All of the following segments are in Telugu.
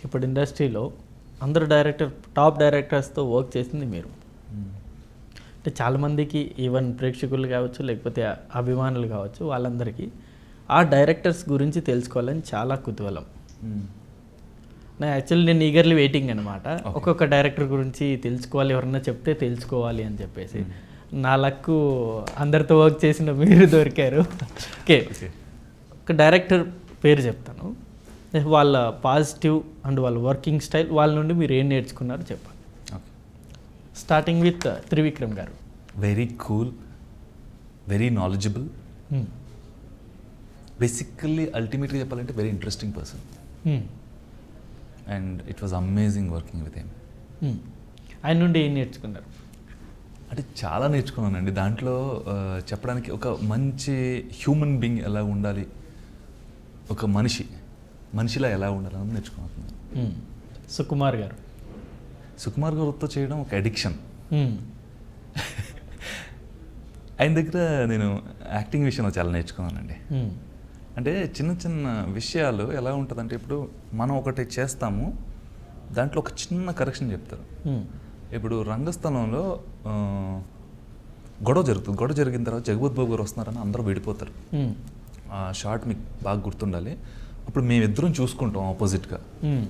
ఇప్పుడు ఇండస్ట్రీలో అందరు డైరెక్టర్ టాప్ డైరెక్టర్స్తో వర్క్ చేసింది మీరు అంటే చాలామందికి ఈవెన్ ప్రేక్షకులు కావచ్చు లేకపోతే అభిమానులు కావచ్చు వాళ్ళందరికీ ఆ డైరెక్టర్స్ గురించి తెలుసుకోవాలని చాలా కుతూహలం నా యాక్చువల్లీ నేను ఈగర్లీ వెయిటింగ్ అనమాట ఒక్కొక్క డైరెక్టర్ గురించి తెలుసుకోవాలి ఎవరన్నా చెప్తే తెలుసుకోవాలి అని చెప్పేసి నా లక్కు అందరితో వర్క్ చేసిన మీరు దొరికారు ఓకే ఒక డైరెక్టర్ పేరు చెప్తాను వాళ్ళ పాజిటివ్ అండ్ వాళ్ళ వర్కింగ్ స్టైల్ వాళ్ళ నుండి మీరు ఏం నేర్చుకున్నారో చెప్పండి starting with Trivikram garu very cool very knowledgeable basically అల్టిమేట్గా చెప్పాలంటే very interesting person and it was amazing working with him ఆయన నుండి ఏం నేర్చుకున్నారు అంటే చాలా నేర్చుకున్నానండి దాంట్లో ఆ, చెప్పడానికి ఒక మంచి హ్యూమన్ బీయింగ్ ఎలా ఉండాలి ఒక మనిషి మనిషిలా ఎలా ఉండాలి అని నేర్చుకున్నాను Hmm. సుకుమార్ గారు సుకుమార్ గారితో చేయడం ఒక అడిక్షన్ Hmm. ఆయన దగ్గర నేను యాక్టింగ్ విషయంలో చాలా నేర్చుకున్నానండి Hmm. అంటే చిన్న చిన్న విషయాలు ఎలా ఉంటుందంటే ఇప్పుడు మనం ఒకటి చేస్తాము దాంట్లో ఒక చిన్న కరెక్షన్ చెప్తారు Hmm. ఇప్పుడు రంగస్థలంలో ఆ, గొడవ జరుగుతుంది గొడవ జరిగిన తర్వాత జగపత్ బాబు గారు వస్తున్నారని అందరూ విడిపోతారు Hmm. ఆ షార్ట్ మీకు బాగా గుర్తుండాలి అప్పుడు మేమిద్దరం చూసుకుంటాం ఆపోజిట్గా Hmm.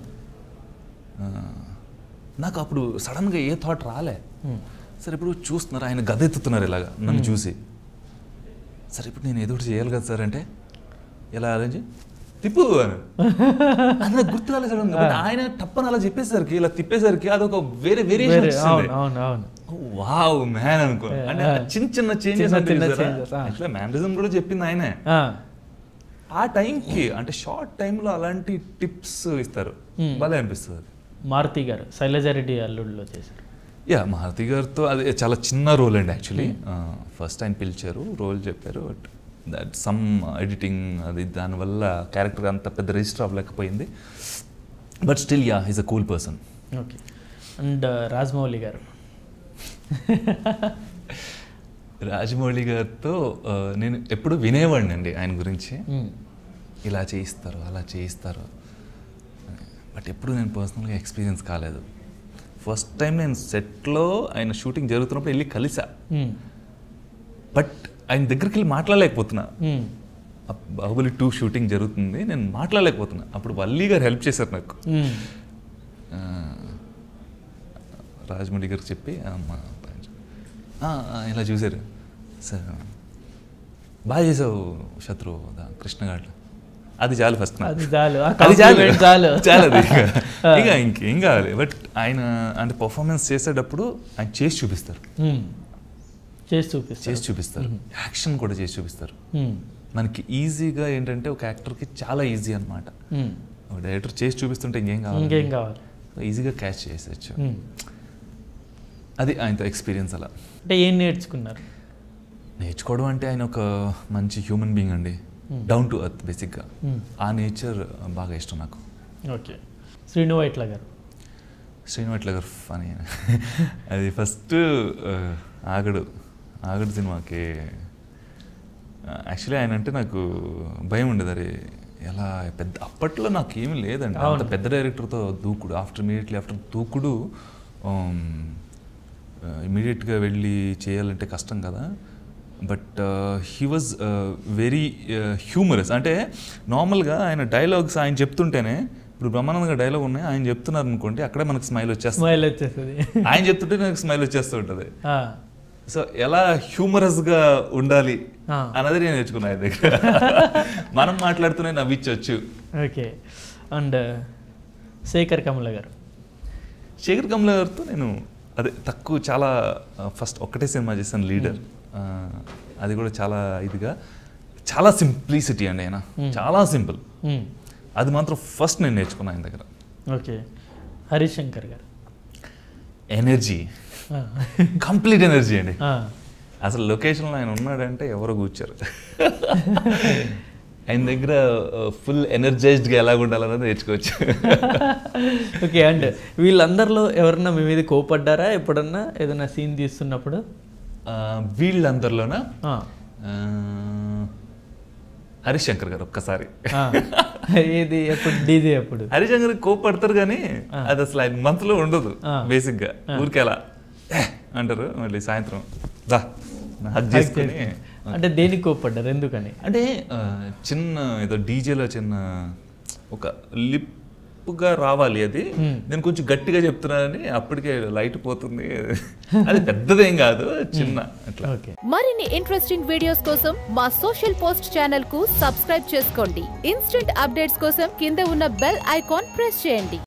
నాకు అప్పుడు సడన్గా ఏ థాట్ రాలే Hmm. సరే ఇప్పుడు చూస్తున్నారు ఆయన గద ఎత్తుతున్నారు ఇలాగా నన్ను చూసి సరే ఇప్పుడు నేను ఏదో ఒకటి చేయాలి కదా సార్ అంటే ఎలా అరేంజ్ తిప్పు అని అది నాకు గుర్తు రాలేదు సడన్గా బట్ ఆయన టప్పని అలా చెప్పేసరికి ఇలా తిప్పేసరికి అదొక వేరే వేరియేషన్ వేరే అవును వచ్చింది అవును అవును వావ్ మ్యాన్ అనుకో అంటే ఆ చిన్న చిన్న చేంజెస్ చిన్న చిన్న changes, ఆ. యాక్చువల్లీ మ్యానరిజం కూడా చెప్పింది ఆయనే Ah. ఆ టైంకి అంటే షార్ట్ టైంలో అలాంటి టిప్స్ ఇస్తారు Hmm. భలే అనిపిస్తుంది అది మారుతి గారు శైలజారెడ్డి అల్లుడిలో చేశారు యా మారుతి గారితో అది చాలా చిన్న రోల్ అండి యాక్చువల్లీ ఫస్ట్ ఆయన పిలిచారు రోల్ చెప్పారు బట్ దట్ సమ్ ఎడిటింగ్ అది దానివల్ల క్యారెక్టర్ అంత పెద్ద రిజిస్టర్ అవ్వలేకపోయింది but still ya is a cool person okay and Rajamouli garu Rajamouli గారితో ఆ, నేను ఎప్పుడు వినేవాడిని అండి ఆయన గురించి Hmm. ఇలా చేయిస్తారు అలా చేయిస్తారు బట్ ఎప్పుడు నేను పర్సనల్గా ఎక్స్పీరియన్స్ కాలేదు ఫస్ట్ టైం నేను సెట్లో ఆయన షూటింగ్ జరుగుతున్నప్పుడు వెళ్ళి కలిసా Hmm. బట్ ఆయన దగ్గరికి వెళ్ళి మాట్లాడలేకపోతున్నా Hmm. ఆ బాహుబలి టూ షూటింగ్ జరుగుతుంది నేను మాట్లాడలేకపోతున్నా అప్పుడు వల్లి గారు హెల్ప్ చేశారు నాకు Hmm. ఆ, రాజమౌళి గారికి చెప్పి "అమ్మా, ఆ, ఆ, ఇలా చూశారు సార్ బాగా చేసావు శత్రు దా- కృష్ణగాడు అది చాలు ఫస్ట్ నాకు. అది చాలు ఆ అది చాలు compliment చాలు చాలు అది ఇక. ఇక ఇంకేం కావాలి బట్ ఆయన అంటే పర్ఫార్మెన్స్ చేసేటప్పుడు ఆయన చేసి చూపిస్తారు Hmm. చేసి చూపిస్తారు చేసి చూపిస్తారు యాక్షన్ కూడా చేసి చూపిస్తారు Hmm. మనకి ఈజీగా ఏంటంటే ఒక యాక్టర్కి చాలా ఈజీ అనమాట Hmm. ఒక డైరెక్టర్ చేసి చూపిస్తుంటే ఇంకేం కావాలి ఇంకేం కావాలి ఈజీగా క్యాచ్ చేసేయచ్చు Hmm. అది ఆయనతో ఎక్స్పీరియన్స్ అలా అంటే ఏం నేర్చుకున్నారు నేర్చుకోవడం అంటే ఆయన ఒక మంచి హ్యూమన్ బీయింగ్ అండి డౌన్ టు అర్త్ బేసిక్గా Hmm. ఆ నేచర్ బాగా ఇష్టం నాకు ఓకే శ్రీను వైట్ల గారు శ్రీనివాట్ల గారు ఫనీ అది ఫస్ట్ ఆగడు ఆగడు సినిమాకి యాక్చువల్లీ ఆయన అంటే నాకు భయం ఉండేది అరే ఎలా పెద్ద అప్పట్లో నాకు ఏమీ లేదండి అంత అవును. పెద్ద డైరెక్టర్తో దూకుడు ఆఫ్టర్ ఇమీడియట్లీ ఆఫ్టర్ దూకుడు ఇమీడియట్గా వెళ్ళి చేయాలంటే కష్టం కదా but he was very humorous అంటే నార్మల్గా ఆయన డైలాగ్స్ ఆయన చెప్తుంటేనే ఇప్పుడు బ్రహ్మానందంగా డైలాగ్ ఉన్నాయి ఆయన చెప్తున్నారు అనుకోండి అక్కడే మనకు స్మైల్ వచ్చేస్తుంది స్మైల్ వచ్చేస్తుంది ఆయన చెప్తుంటే నాకు స్మైల్ వచ్చేస్తూ ఉంటుంది ఆ. సో ఎలా హ్యూమరస్గా ఉండాలి ఆ. అన్నది నేను నేర్చుకున్నా ఆయన దగ్గర మనం మాట్లాడుతూనే నవ్వించవచ్చు ఓకే అండ్ శేఖర్ కమల గారు శేఖర్ కమల గారితో నేను అదే తక్కువ చాలా ఫస్ట్ ఒక్కటే సినిమా చేశాను లీడర్ అది కూడా చాలా ఇదిగా చాలా సింప్లిసిటీ అండి ఆయన చాలా సింపుల్ Hmm. అది మాత్రం ఫస్ట్ నేను నేర్చుకున్నా ఆయన దగ్గర ఓకే హరీష్ శంకర్ గారు ఎనర్జీ ఆ. కంప్లీట్ ఎనర్జీ అండి ఆ. అసలు లొకేషన్లో ఆయన ఉన్నాడంటే ఎవరో కూర్చారు ఆయన దగ్గర ఫుల్ ఎనర్జైజ్డ్గా ఎలా ఉండాలన్నది నేర్చుకోవచ్చు ఓకే అండ్ వీళ్ళందరిలో ఎవరన్నా మీ మీద కోపడ్డారా ఎప్పుడన్నా ఏదైనా సీన్ తీస్తున్నప్పుడు ఆ, వీళ్ళందరిలోన ఆ. ఆ, హరీష్ శంకర్ గారు ఒక్కసారి ఆ. ఏది ఎప్పుడు డీజే ఎప్పుడు హరిశంకర్ కోపడతారు కానీ ఆ. అది అసలు ఆయన మనసులో ఉండదు ఆ. బేసిక్ గా ఊరికే అలా "ఏ" అంటారు మళ్ళీ సాయంత్రం దా హగ్ Hug చేసుకుని చేసుకుని. అంటే దేనికి కోప్పడ్డారు ఎందుకని అంటే ఆ, చిన్న ఏదో డీజేలో చిన్న ఒక లిప్గా రావాలి అది Hmm. నేను కొంచెం గట్టిగా చెప్తున్నానని అప్పటికే లైట్ పోతుంది అది పెద్దదేం కాదు చిన్న అట్లా ఓకే మరిన్ని ఇంట్రెస్టింగ్ వీడియోస్ కోసం మా సోషల్ పోస్ట్ ఛానల్ కు సబ్స్క్రైబ్ చేసుకోండి ఇన్స్టెంట్ అప్డేట్స్ కోసం కింద ఉన్న బెల్ ఐకాన్ ప్రెస్ చేయండి